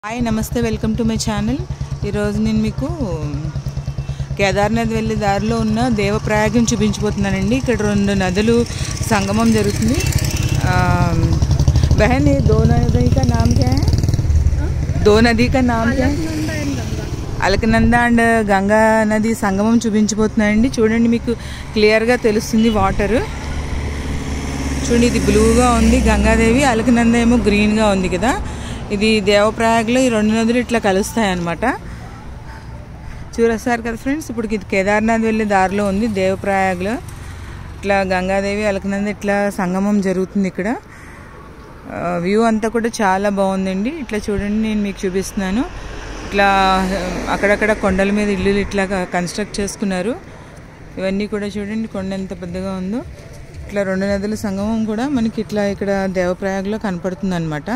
hi నమస్తే welcome to my channel ఈరోజు నేను మీకు కేదార్నాథ్ వెళ్ళే దారిలో ఉన్న దేవప్రయాగం చూపించబోతున్నానండి ఇక్కడ రెండు నదులు సంగమం జరుగుతుంది ఆ, బహన్ ये दो नदी का नाम क्या है दो नदी का नाम क्या है అలకనంద అండ్ గంగా నది సంగమం చూపించబోతున్నానండి చూడండి మీకు క్లియర్గా తెలుస్తుంది వాటర్ చూడండి ఇది బ్లూగా ఉంది గంగాదేవి అలకనంద ఏమో గ్రీన్గా ఉంది కదా ఇది దేవప్రయాగ్లో ఈ రెండు నదులు ఇట్లా కలుస్తాయి అన్నమాట చూడొస్తారు కదా ఫ్రెండ్స్ ఇప్పుడు ఇది కేదార్నాథ్ వెళ్ళే దారిలో ఉంది దేవప్రయాగ్లో ఇట్లా గంగాదేవి అలకనంద ఇట్లా సంగమం జరుగుతుంది ఇక్కడ వ్యూ అంతా కూడా చాలా బాగుందండి ఇట్లా చూడండి నేను మీకు చూపిస్తున్నాను ఇట్లా ఆ, అక్కడక్కడ కొండల మీద ఇల్లు ఇట్లా కన్స్ట్రక్ట్ చేసుకున్నారు ఇవన్నీ కూడా చూడండి కొండ ఎంత పెద్దగా ఉందో ఇట్లా రెండు నదుల సంగమం కూడా మనకి ఇట్లా ఇక్కడ దేవప్రయాగ్లో కనపడుతుంది అనమాట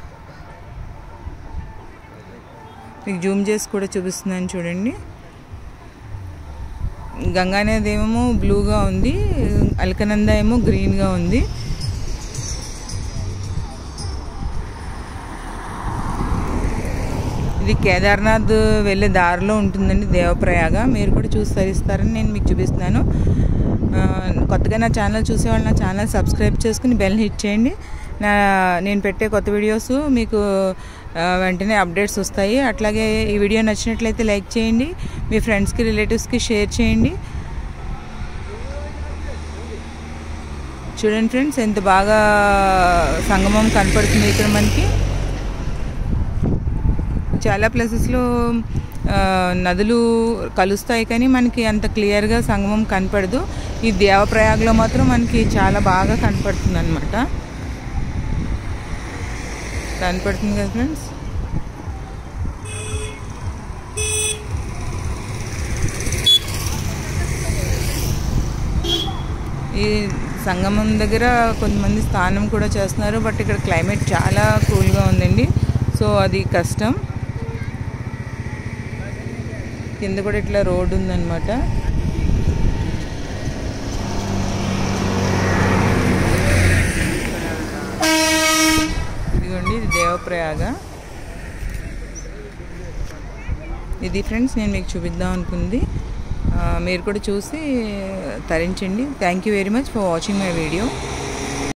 మీకు జూమ్ చేసి కూడా చూపిస్తున్నాను చూడండి గంగా నది ఏమో బ్లూగా ఉంది అల్కనంద ఏమో గ్రీన్గా ఉంది ఇది కేదార్నాథ్ వెళ్ళే దారిలో ఉంటుందండి దేవప్రయాగ మీరు కూడా చూసి తరిస్తారని నేను మీకు చూపిస్తున్నాను ఆ, కొత్తగా నా ఛానల్ చూసేవాళ్ళు నా ఛానల్ సబ్స్క్రైబ్ చేసుకుని బెల్ హిట్ చేయండి నా నేను పెట్టే కొత్త వీడియోస్ మీకు ఆ, వెంటనే అప్డేట్స్ వస్తాయి అట్లాగే ఈ వీడియో నచ్చినట్లయితే లైక్ చేయండి మీ ఫ్రెండ్స్కి రిలేటివ్స్కి షేర్ చేయండి చూడండి ఫ్రెండ్స్ ఎంత బాగా సంగమం కనపడుతుంది ఇక్కడ మనకి చాలా ప్లేసెస్లో ఆ, నదులు కలుస్తాయి కానీ మనకి అంత క్లియర్గా సంగమం కనపడదు ఈ దేవప్రయాగ్లో మాత్రం మనకి చాలా బాగా కనపడుతుంది అనమాట కనపడుతుంది కదా ఫ్రెండ్స్ ఈ సంగమం దగ్గర కొంతమంది స్నానం కూడా చేస్తున్నారు బట్ ఇక్కడ క్లైమేట్ చాలా కూల్గా ఉందండి సో అది కష్టం కింద కూడా ఇట్లా రోడ్ ఉందన్నమాట ఇదిగోండి ఇది దేవప్రయాగ ఇది ఫ్రెండ్స్ నేను మీకు చూపిద్దాం అనుకుంది ఆ, మీరు కూడా చూసి తరించండి thank you very much for watching my video